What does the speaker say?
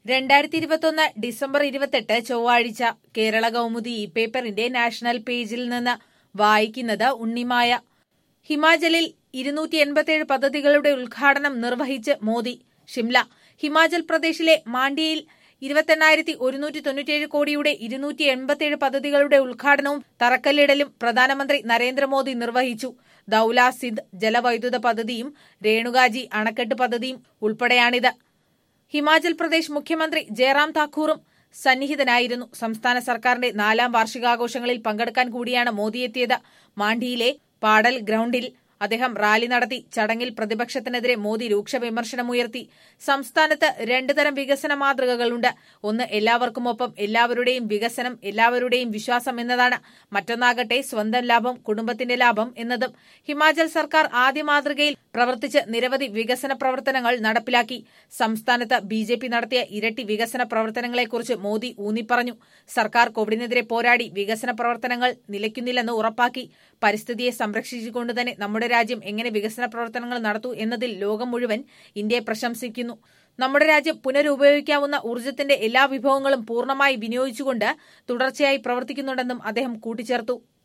രണ്ടായിരത്തി ഇരുപത്തൊന്ന് ഡിസംബർ ഇരുപത്തെട്ട് ചൊവ്വാഴ്ച കേരള കൗമുദി ഈ പേപ്പറിന്റെ നാഷണൽ പേജിൽ നിന്ന് വായിക്കുന്നത് ഉണ്ണിമായ ഹിമാചലിൽ ഇരുന്നൂറ്റി എൺപത്തിയേഴ് പദ്ധതികളുടെ ഉദ്ഘാടനം നിർവഹിച്ച് മോദി ഷിംല ഹിമാചൽ പ്രദേശിലെ മാണ്ഡിയയിൽ ഇരുപത്തെണ്ണായിരത്തി ഒരുന്നൂറ്റി തൊണ്ണൂറ്റിയേഴ് കോടിയുടെ ഇരുന്നൂറ്റി എൺപത്തിയേഴ് പദ്ധതികളുടെ ഉദ്ഘാടനവും തറക്കല്ലിടലും പ്രധാനമന്ത്രി നരേന്ദ്രമോദി നിർവഹിച്ചു ദൌല സിന്ധ് ജലവൈദ്യുത പദ്ധതിയും രേണുകാജി അണക്കെട്ട് പദ്ധതിയും ഉൾപ്പെടെയാണിത് ഹിമാചൽ പ്രദേശ് മുഖ്യമന്ത്രി ജയറാം താക്കൂറും സന്നിഹിതനായിരുന്നു സംസ്ഥാന സർക്കാരിന്റെ നാലാം വാർഷികാഘോഷങ്ങളിൽ പങ്കെടുക്കാൻ കൂടിയാണ് മോദി എത്തിയത് മാണ്ഡിയിലെ പാടൽ ഗ്രൌണ്ടിൽ അദ്ദേഹം റാലി നടത്തി ചടങ്ങിൽ പ്രതിപക്ഷത്തിനെതിരെ മോദി രൂക്ഷ വിമർശനമുയർത്തി സംസ്ഥാനത്ത് രണ്ടു തരം വികസന മാതൃകകളുണ്ട് ഒന്ന് എല്ലാവർക്കുമൊപ്പം എല്ലാവരുടെയും വികസനം എല്ലാവരുടെയും വിശ്വാസം എന്നതാണ് മറ്റൊന്നാകട്ടെ സ്വന്തം ലാഭം കുടുംബത്തിന്റെ ലാഭം എന്നതും ഹിമാചൽ സർക്കാർ ആദ്യ മാതൃകയിൽ പ്രവർത്തിച്ച് നിരവധി വികസന പ്രവർത്തനങ്ങൾ നടപ്പിലാക്കി സംസ്ഥാനത്ത് ബി ജെ പി നടത്തിയ ഇരട്ടി വികസന പ്രവർത്തനങ്ങളെക്കുറിച്ച് മോദി ഊന്നിപ്പറഞ്ഞു സർക്കാർ കോവിഡിനെതിരെ പോരാടി വികസന പ്രവർത്തനങ്ങൾ നിലയ്ക്കുന്നില്ലെന്ന് ഉറപ്പാക്കി പരിസ്ഥിതിയെ സംരക്ഷിച്ചുകൊണ്ട് തന്നെ നമ്മുടെ രാജ്യം എങ്ങനെ വികസന പ്രവർത്തനങ്ങൾ നടത്തൂ എന്നതിൽ ലോകം മുഴുവൻ ഇന്ത്യയെ പ്രശംസിക്കുന്നു നമ്മുടെ രാജ്യം പുനരുപയോഗിക്കാവുന്ന ഊർജ്ജത്തിന്റെ എല്ലാ വിഭവങ്ങളും പൂർണ്ണമായി വിനിയോഗിച്ചുകൊണ്ട് തുടർച്ചയായി പ്രവർത്തിക്കുന്നുണ്ടെന്നും അദ്ദേഹം കൂട്ടിച്ചേർത്തു